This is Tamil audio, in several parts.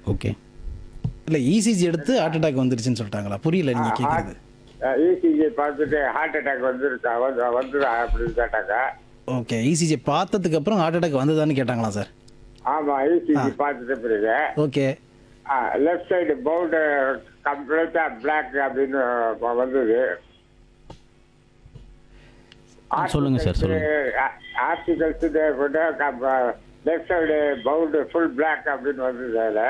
ஓகே இல்லை இசிஜி எடுத்து ஹார்ட் அட்டாக் வந்துருச்சுன்னு சொல்லிட்டாங்களா புரியல நீங்கள் கேட்குறது இசிஜி பார்த்துட்டு ஹார்ட் அட்டாக் வந்துருக்கா வந்து வந்துடா அப்படின்னு கேட்டாங்க ஓகே இசிஜி பார்த்ததுக்கு அப்புறம் ஹார்ட் அட்டாக் வந்ததான்னு கேட்டாங்களா சார் ஆமா இசிஜி பார்த்துட்டு பிறகு ஓகே லெஃப்ட் சைடு பவுண்டு கம்ப்ளீட்டா பிளாக் அப்படின்னு வந்தது சொல்லுங்க சார், சொல்லுங்க. ஆர்டிகல்ஸ் கூட left side bound full block அப்படின்னு வந்தது அதில்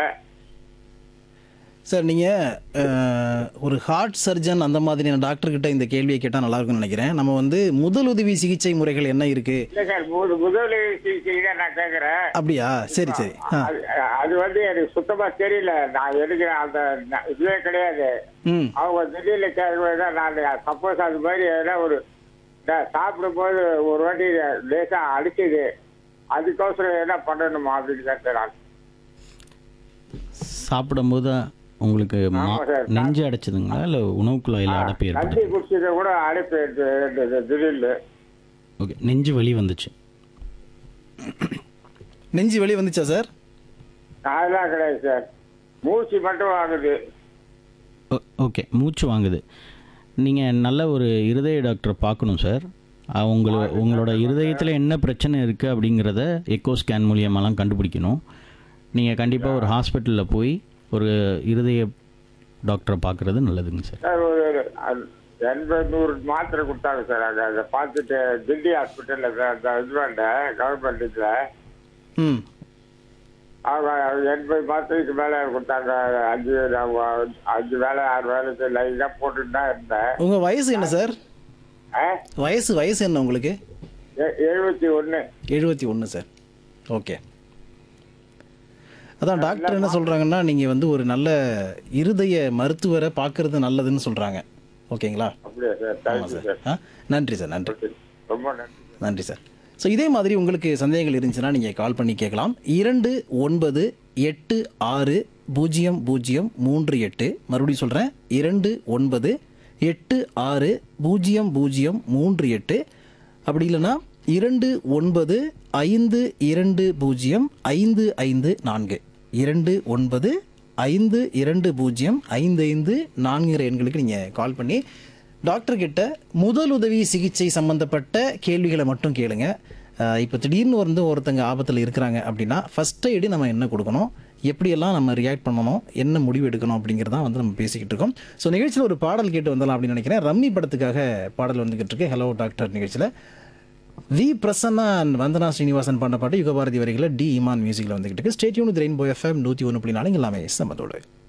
சார் நீங்கள் ஒரு ஹார்ட் சர்ஜன் அந்த மாதிரியான டாக்டர்கிட்ட இந்த கேள்வியை கேட்டால் நல்லா இருக்கும்னு நினைக்கிறேன் நம்ம வந்து முதலுதவி சிகிச்சை முறைகள் என்ன இருக்குது இல்லை சார் முது முதல் சிகிச்சை தான் நான் கேட்குறேன் அப்படியா சரி சரி ஆ அது அது வந்து எனக்கு சுத்தமா தெரியல நான் எடுக்கிற அந்த ந- இதுவே கிடையாது ம் அவங்க திடீர்னு கேட்கும்போது தான் நான் சப்போஸ் அது மாதிரி எதனா ஒரு நான் சாப்பிடும்போது ஒரு வாட்டி லேசா அடிச்சது அதுக்கோசரம் என்ன பண்ணணுமா அப்படின்னு கேட்டேன் நான் சாப்பிடும்போது உங்களுக்கு மா ஆமா சார். நெஞ்சு அடைச்சதுங்களா இல்லை உணவு குழாயில் அடைப்பு தண்ணி ஏற்பட்டு குடிச்சது கூட அடைப்பு எடுத்து திடீர்னு ஓகே நெஞ்சு வலி வந்துச்சு நெஞ்சு வெளியே வந்துச்சா சார் அதெல்லாம் கிடையாது சார் மூச்சு மட்டும் ஆகுது ஓ- ஓகே மூச்சு வாங்குது நீங்கள் நல்ல ஒரு இருதய டாக்டரை பார்க்கணும் சார் அவங்கள உங்களோட இருதயத்தில் என்ன பிரச்சனை இருக்குது அப்படிங்கிறத எக்கோ ஸ்கேன் மூலியமாலாம் கண்டுபிடிக்கணும் நீங்கள் கண்டிப்பாக ஒரு ஹாஸ்பிட்டலில் போய் ஒரு இருதய டாக்டரை பார்க்குறது நல்லதுங்க சார் சார் ஒரு அது எண்பது நூறு மாத்திரை கொடுத்தாங்க சார் அங்கே அதை பார்த்துட்டு தில்லி ஹாஸ்பிட்டலில் அந்த இது வேண்டேன் கவர்மெண்ட் இதில் ம் அவங்க எண்பது மாதத்துக்கு மேலே கொடுத்தாங்க அஞ்சு அவங்க அஞ்சு வேலை ஆறு வேலைக்கு லைனாக போட்டுட்டு தான் இருந்தேன் உங்கள் வயசு என்ன சார் ஆ? வயசு வயசு என்ன உங்களுக்கு எ- எழுபத்தி ஒன்று எழுபத்தி ஒன்று சார் ஓகே அதான் டாக்டர் என்ன சொல்கிறாங்கன்னா நீங்கள் வந்து ஒரு நல்ல இருதய மருத்துவரை பார்க்கறது நல்லதுன்னு சொல்கிறாங்க ஓகேங்களா அப்படியா சார் ஆமாம் தேங்க்யூ சார் சார் ஆ நன்றி சார் நன்றி ரொம்ப நன்றி நன்றி சார் ஸோ இதே மாதிரி உங்களுக்கு சந்தேகங்கள் இருந்துச்சுன்னா நீங்கள் கால் பண்ணி கேட்கலாம் இரண்டு ஒன்பது எட்டு ஆறு பூஜ்ஜியம் பூஜ்ஜியம் மூன்று எட்டு மறுபடியும் சொல்கிறேன் இரண்டு ஒன்பது எட்டு ஆறு பூஜ்ஜியம் பூஜ்ஜியம் மூன்று எட்டு அப்படி இல்லைன்னா இரண்டு ஒன்பது ஐந்து இரண்டு பூஜ்ஜியம் ஐந்து ஐந்து நான்கு இரண்டு ஒன்பது ஐந்து இரண்டு பூஜ்ஜியம் ஐந்து ஐந்து நான்குங்கிற எண்களுக்கு நீங்கள் கால் பண்ணி டாக்டர் கிட்ட முதலுதவி சிகிச்சை சம்பந்தப்பட்ட கேள்விகளை மட்டும் கேளுங்க அஹ் இப்போ திடீர்னு வந்து ஒருத்தங்க ஆபத்தில் இருக்கிறாங்க அப்படின்னா ஃபர்ஸ்ட் எய்டு நம்ம என்ன கொடுக்கணும் எப்படியெல்லாம் நம்ம ரியாக்ட் பண்ணணும் என்ன முடிவு எடுக்கணும் அப்படிங்கிறதான் வந்து நம்ம பேசிக்கிட்டு இருக்கோம் ஸோ நிகழ்ச்சியில் ஒரு பாடல் கேட்டு வந்தலாம் அப்படின்னு நினைக்கிறேன் ரம்மி படத்துக்காக பாடல் வந்துகிட்டு இருக்கு ஹலோ டாக்டர் நிகழ்ச்சியில் வி பிரசன்னா and வந்தனா ஸ்ரீனிவாசன் பண்ண பாட்டு யுகபாரதி வரிகளில் டி இமான் மியூசிக்கில் வந்துகிட்டு இருக்கு ஸ்டேட்யூன் ரெயின்போ எஃப்எம் நூற்றி ஒன்று புள்ளி நாலு எல்லாமே சம்மதோடு